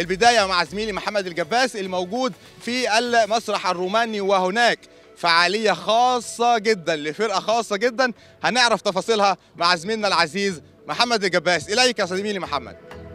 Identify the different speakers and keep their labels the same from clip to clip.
Speaker 1: البدايه مع زميلي محمد الجباس الموجود في المسرح الروماني وهناك فعاليه خاصه جدا لفرقه خاصه جدا هنعرف تفاصيلها مع زميلنا العزيز محمد الجباس اليك يا زميلي محمد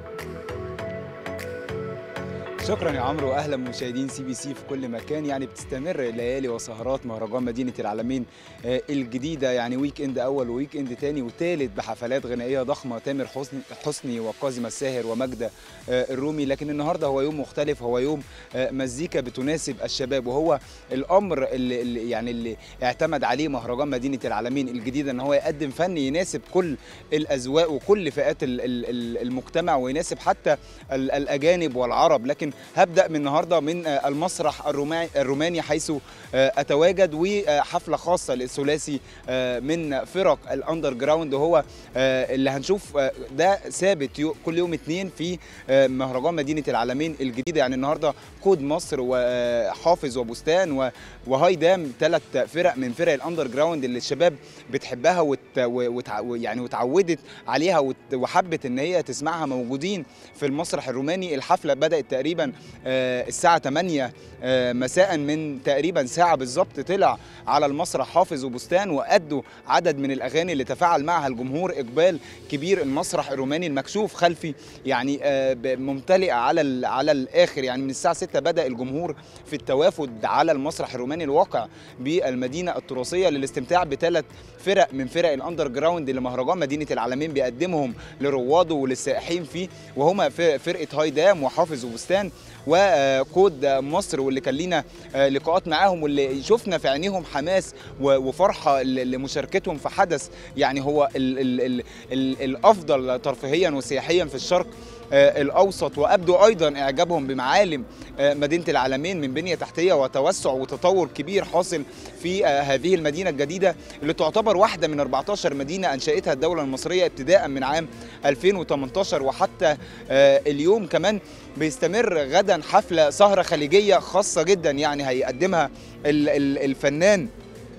Speaker 2: شكرا يا عمرو واهلا مشاهدين سي بي سي في كل مكان يعني بتستمر ليالي وسهرات مهرجان مدينه العالمين آه، الجديده يعني ويك اند اول وويك اند تاني وثالث بحفلات غنائيه ضخمه تامر حسني حسني وكاظم الساهر وماجده آه، الرومي لكن النهارده هو يوم مختلف هو يوم آه، مزيكا بتناسب الشباب وهو الامر اللي اللي يعني اللي اعتمد عليه مهرجان مدينه العالمين الجديده ان هو يقدم فن يناسب كل الاذواق وكل فئات ال- ال- ال- المجتمع ويناسب حتى ال- الاجانب والعرب لكن هبدا من النهارده من آه، المسرح الروماني الروماني حيث آه، اتواجد وحفله خاصه للثلاثي آه، من فرق الاندر جراوند وهو آه، اللي هنشوف آه، ده ثابت يو- كل يوم اثنين في آه، مهرجان مدينه العالمين الجديده يعني النهارده كود مصر وحافظ وبستان و- وهاي دام ثلاث فرق من فرق الاندر جراوند اللي الشباب بتحبها وت... وتع... يعني وتعودت عليها وت... وحبت ان هي تسمعها موجودين في المسرح الروماني الحفله بدات تقريبا آه، الساعه 8 آه، مساء من تقريبا ساعه بالظبط طلع على المسرح حافظ وبستان وادوا عدد من الاغاني اللي تفاعل معها الجمهور اقبال كبير المسرح الروماني المكشوف خلفي يعني آه، ب- ممتلئه على ال- على الاخر يعني من الساعه 6 بدا الجمهور في التوافد على المسرح الروماني الواقع بالمدينه التراثيه للاستمتاع بثلاث فرق من فرق الاندر جراوند اللي مهرجان مدينه العالمين بيقدمهم لرواده وللسائحين فيه وهما ف- فرقه هاي دام وحافظ وبستان وكود مصر واللي كان لينا آه، لقاءات معاهم واللي شفنا في عينيهم حماس و- وفرحه ل- لمشاركتهم في حدث يعني هو ال ال ال ال الافضل ترفيهيا وسياحيا في الشرق آه، الاوسط وابدوا ايضا اعجابهم بمعالم آه، مدينه العالمين من بنيه تحتيه وتوسع وتطور كبير حاصل في آه، هذه المدينه الجديده اللي تعتبر واحده من 14 مدينه انشاتها الدوله المصريه ابتداء من عام 2018 وحتى آه، اليوم كمان بيستمر غدا حفله سهره خليجيه خاصه جدا يعني هيقدمها ال- ال- الفنان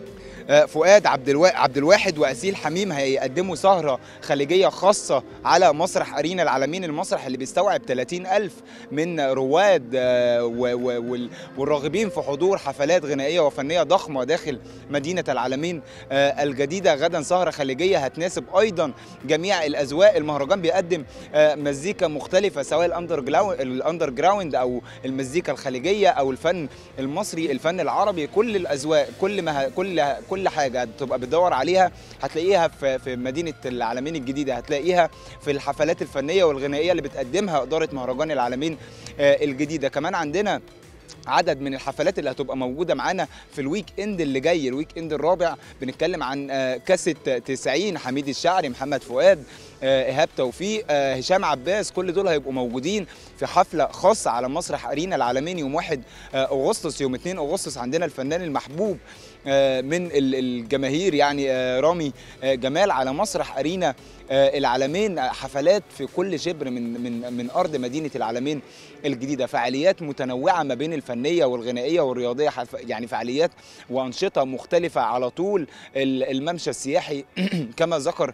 Speaker 2: آه، فؤاد عبد الوا... عبد الواحد واسيل حميم هيقدموا سهره خليجيه خاصه على مسرح ارينا العالمين المسرح اللي بيستوعب 30 الف من رواد آه، و... و... وال- والراغبين في حضور حفلات غنائيه وفنيه ضخمه داخل مدينه العالمين آه، الجديده غدا سهره خليجيه هتناسب ايضا جميع الاذواق المهرجان بيقدم آه، مزيكا مختلفه سواء الاندر جراوند الاندر جراوند او المزيكا الخليجيه او الفن المصري الفن العربي كل الاذواق كل ما ه- كل كل حاجه تبقى بتدور عليها هتلاقيها في في مدينه العالمين الجديده هتلاقيها في الحفلات الفنيه والغنائيه اللي بتقدمها اداره مهرجان العالمين آه، الجديده كمان عندنا عدد من الحفلات اللي هتبقى موجوده معانا في الويك اند اللي جاي الويك اند الرابع بنتكلم عن آه، كاسه 90 حميد الشاعري محمد فؤاد آه، ايهاب توفيق آه، هشام عباس كل دول هيبقوا موجودين في حفله خاصه على مسرح ارينا العالمين يوم 1 آه، اغسطس يوم 2 اغسطس عندنا الفنان المحبوب آه، من ال- الجماهير يعني آه، رامي آه، جمال على مسرح ارينا آه، العالمين آه، حفلات في كل شبر من من من ارض مدينه العالمين الجديده فعاليات متنوعه ما بين الفنيه والغنائيه والرياضيه حف- يعني فعاليات وانشطه مختلفه على طول ال- الممشى السياحي كما ذكر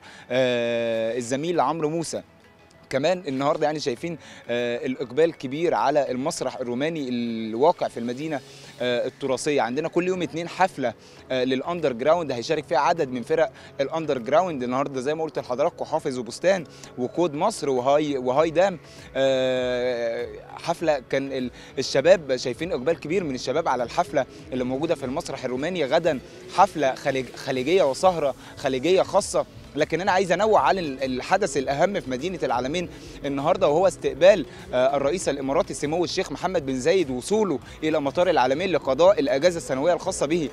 Speaker 2: آه، الزميل عمرو موسى كمان النهارده يعني شايفين آه الاقبال كبير على المسرح الروماني الواقع في المدينه آه التراثيه عندنا كل يوم اتنين حفله آه للاندر جراوند هيشارك فيها عدد من فرق الاندر جراوند النهارده زي ما قلت لحضراتكم حافظ وبستان وكود مصر وهاي وهاي دام آه حفله كان ال- الشباب شايفين اقبال كبير من الشباب على الحفله اللي موجوده في المسرح الروماني غدا حفله خليج خليجيه وسهره خليجيه خاصه لكن انا عايز انوع على ال- الحدث الاهم في مدينه العالمين النهارده وهو استقبال آه، الرئيس الاماراتي سمو الشيخ محمد بن زايد وصوله الى مطار العالمين لقضاء الاجازه السنويه الخاصه به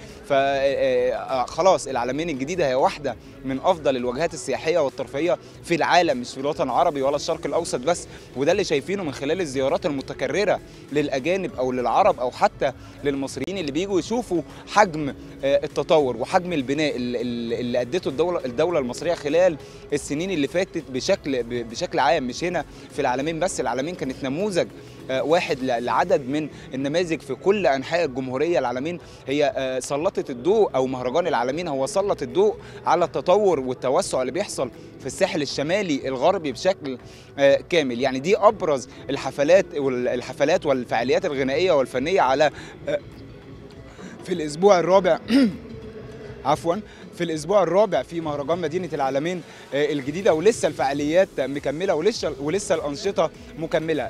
Speaker 2: فخلاص العالمين الجديده هي واحده من افضل الوجهات السياحيه والترفيهيه في العالم مش في الوطن العربي ولا الشرق الاوسط بس وده اللي شايفينه من خلال الزيارات المتكرره للاجانب او للعرب او حتى للمصريين اللي بيجوا يشوفوا حجم آه، التطور وحجم البناء اللي- اللي اللي ادته الدوله الدوله المصريه المصريه خلال السنين اللي فاتت بشكل بشكل عام مش هنا في العالمين بس العالمين كانت نموذج آه، واحد ل- لعدد من النماذج في كل انحاء الجمهوريه العالمين هي آه، سلطت الضوء او مهرجان العالمين هو سلط الضوء على التطور والتوسع اللي بيحصل في الساحل الشمالي الغربي بشكل آه، كامل يعني دي ابرز الحفلات والحفلات والفعاليات الغنائيه والفنيه على آه، في الاسبوع الرابع عفوا في الاسبوع الرابع في مهرجان مدينه العالمين آه، الجديده ولسه الفعاليات مكمله ولسه ولسه الانشطه مكمله